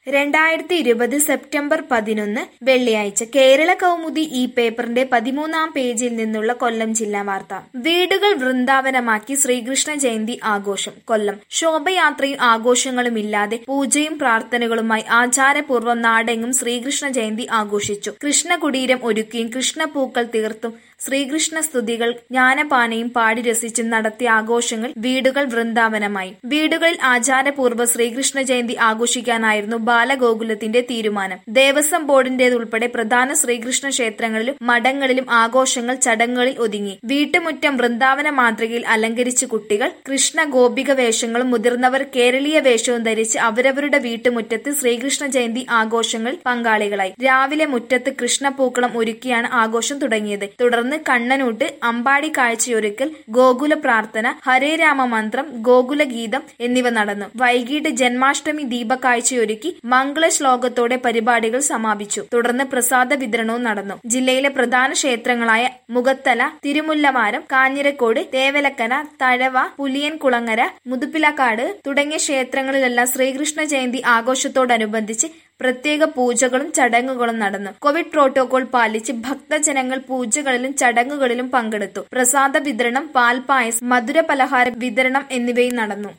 രണ്ടായിരത്തി ഇരുപത് സെപ്റ്റംബർ പതിനൊന്ന് വെള്ളിയാഴ്ച കേരള കൗമുദി ഈ പേപ്പറിന്റെ പതിമൂന്നാം പേജിൽ നിന്നുള്ള കൊല്ലം ജില്ലാ വാർത്ത വീടുകൾ വൃന്ദാവനമാക്കി ശ്രീകൃഷ്ണ ജയന്തി ആഘോഷം കൊല്ലം ശോഭയാത്രയും ആഘോഷങ്ങളുമില്ലാതെ പൂജയും പ്രാർത്ഥനകളുമായി ആചാരപൂർവ്വം നാടെങ്ങും ശ്രീകൃഷ്ണ ജയന്തി ആഘോഷിച്ചു കൃഷ്ണകുടീരം ഒരുക്കിയും കൃഷ്ണപൂക്കൾ തീർത്തും ശ്രീകൃഷ്ണ സ്തുതികൾ ജ്ഞാനപാനയും പാടി രസിച്ചും നടത്തിയ ആഘോഷങ്ങൾ വീടുകൾ വൃന്ദാവനമായി വീടുകളിൽ ആചാരപൂർവ്വ ശ്രീകൃഷ്ണ ജയന്തി ആഘോഷിക്കാനായിരുന്നു ബാലഗോകുലത്തിന്റെ തീരുമാനം ദേവസ്വം ബോർഡിന്റേതുൾപ്പെടെ പ്രധാന ശ്രീകൃഷ്ണ ക്ഷേത്രങ്ങളിലും മഠങ്ങളിലും ആഘോഷങ്ങൾ ചടങ്ങുകളിൽ ഒതുങ്ങി വീട്ടുമുറ്റം വൃന്ദാവന മാതൃകയിൽ അലങ്കരിച്ച് കുട്ടികൾ കൃഷ്ണ ഗോപിക വേഷങ്ങളും മുതിർന്നവർ കേരളീയ വേഷവും ധരിച്ച് അവരവരുടെ വീട്ടുമുറ്റത്ത് ശ്രീകൃഷ്ണ ജയന്തി ആഘോഷങ്ങളിൽ പങ്കാളികളായി രാവിലെ മുറ്റത്ത് കൃഷ്ണപൂക്കളം ഒരുക്കിയാണ് ആഘോഷം തുടങ്ങിയത് തുടർന്ന് കണ്ണനൂട്ട് അമ്പാടി കാഴ്ചയൊരുക്കൽ ഗോകുല പ്രാർത്ഥന ഹരേ രാമ മന്ത്രം ഗോകുല ഗീതം എന്നിവ നടന്നു വൈകിട്ട് ജന്മാഷ്ടമി ദീപകാഴ്ചയൊരുക്കി മംഗള ശ്ലോകത്തോടെ പരിപാടികൾ സമാപിച്ചു തുടർന്ന് പ്രസാദ വിതരണവും നടന്നു ജില്ലയിലെ പ്രധാന ക്ഷേത്രങ്ങളായ മുഖത്തല തിരുമുല്ലവാരം കാഞ്ഞിരക്കോട് തേവലക്കര തഴവ പുലിയൻകുളങ്ങര മുതുപ്പിലക്കാട് തുടങ്ങിയ ക്ഷേത്രങ്ങളിലെല്ലാം ശ്രീകൃഷ്ണ ജയന്തി ആഘോഷത്തോടനുബന്ധിച്ച് പ്രത്യേക പൂജകളും ചടങ്ങുകളും നടന്നു കോവിഡ് പ്രോട്ടോകോൾ പാലിച്ച് ഭക്തജനങ്ങൾ പൂജകളിലും ചടങ്ങുകളിലും പങ്കെടുത്തു പ്രസാദ വിതരണം പാൽപായസം മധുര പലഹാര വിതരണം എന്നിവയും നടന്നു